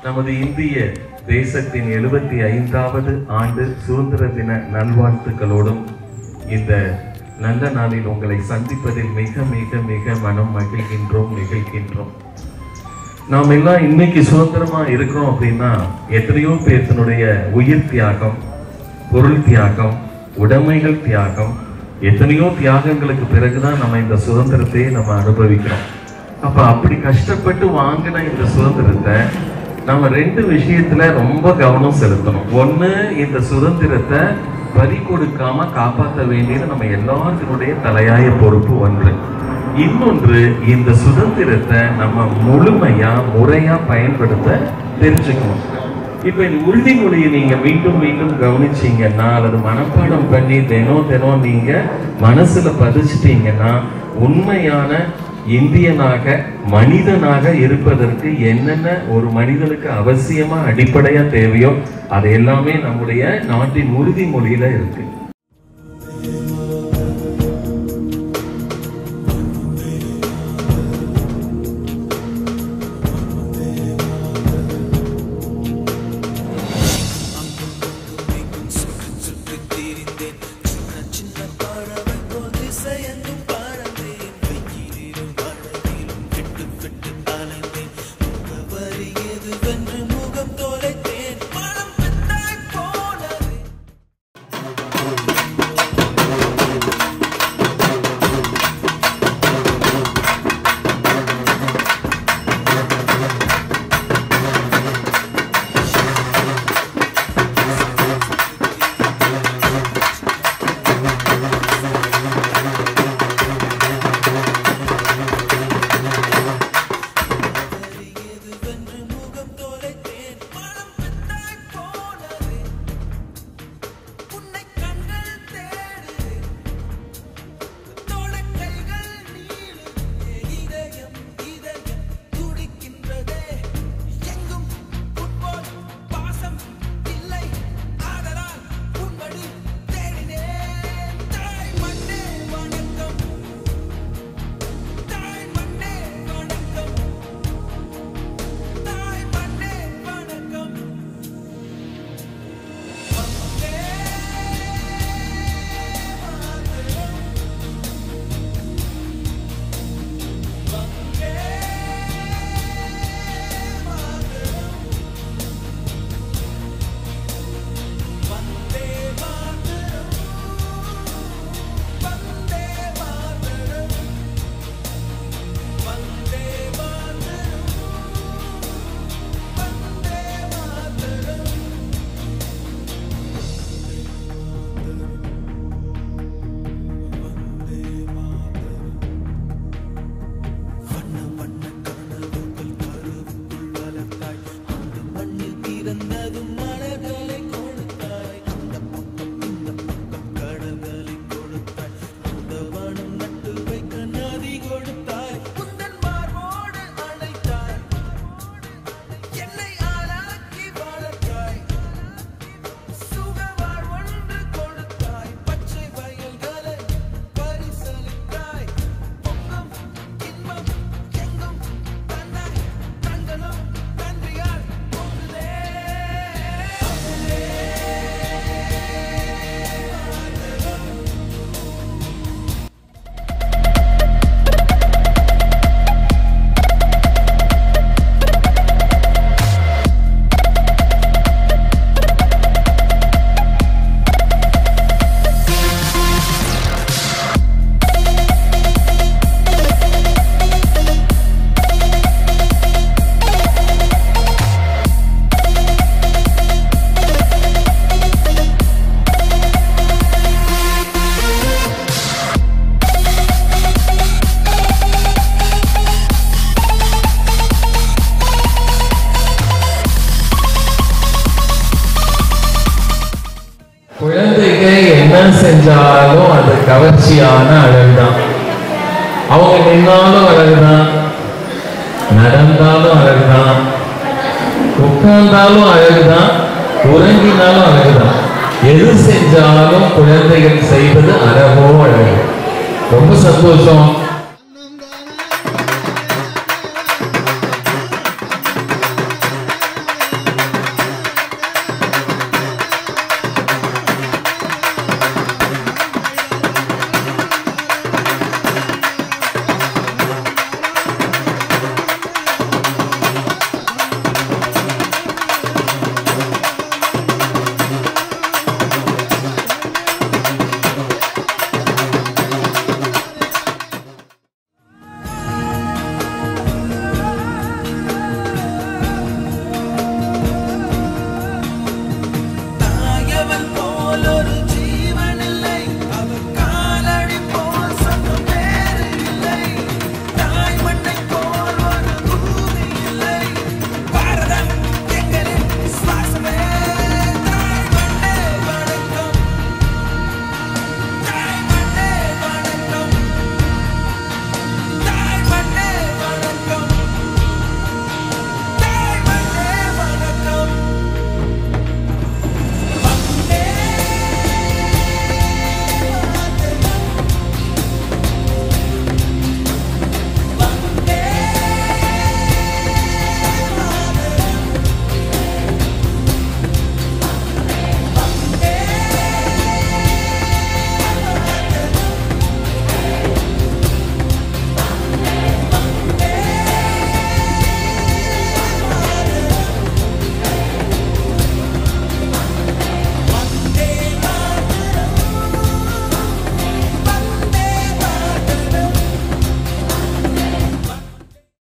நமது இந்திய தேசத்தின் எழுபத்தி ஐந்தாவது ஆண்டு சுதந்திர தின நல்வாழ்த்துக்களோடும் இந்த நல்ல நாளில் உங்களை சந்திப்பதில் மிக மிக மிக மனம் மகிழ்கின்றோம் நிகழ்கின்றோம் நாம் எல்லாம் இன்னைக்கு சுதந்திரமா இருக்கிறோம் அப்படின்னா எத்தனையோ பேர்த்தினுடைய உயிர் தியாகம் பொருள் தியாகம் உடைமைகள் தியாகம் எத்தனையோ தியாகங்களுக்கு பிறகுதான் நம்ம இந்த சுதந்திரத்தை நம்ம அனுபவிக்கிறோம் அப்ப அப்படி கஷ்டப்பட்டு வாங்கின இந்த சுதந்திரத்தை நம்ம ரெண்டு விஷயத்துல ரொம்ப கவனம் செலுத்தணும் ஒண்ணு இந்த சுதந்திரத்தை பறி கொடுக்காம காப்பாற்ற வேண்டியது நம்ம எல்லாத்தினுடைய தலையாய பொறுப்பு ஒன்று இன்னொன்று இந்த சுதந்திரத்தை நம்ம முழுமையா முறையா பயன்படுத்த தெரிஞ்சுக்கணும் இப்ப இந்த உறுதிமொழியை நீங்க மீண்டும் மீண்டும் கவனிச்சீங்கன்னா அல்லது மனப்பாடம் பண்ணி தினம் தினம் நீங்க மனசுல பதிச்சிட்டீங்கன்னா உண்மையான இந்தியனாக மனிதனாக இருப்பதற்கு என்னென்ன ஒரு மனிதனுக்கு அவசியமா அடிப்படையா தேவையோ அது எல்லாமே நம்முடைய நாட்டின் உறுதிமொழியில இருக்கு குழந்தைகள் என்ன செஞ்சாலும் அது கவர்ச்சியான அழகுதான் அவங்க நின்னாலும் அழகுதான் நடந்தாலும் அழகுதான் உட்கார்ந்தாலும் அழகுதான் உறங்கினாலும் அழகுதான் எது செஞ்சாலும் குழந்தைகள் செய்வது அழகோ அழகு ரொம்ப சந்தோஷம்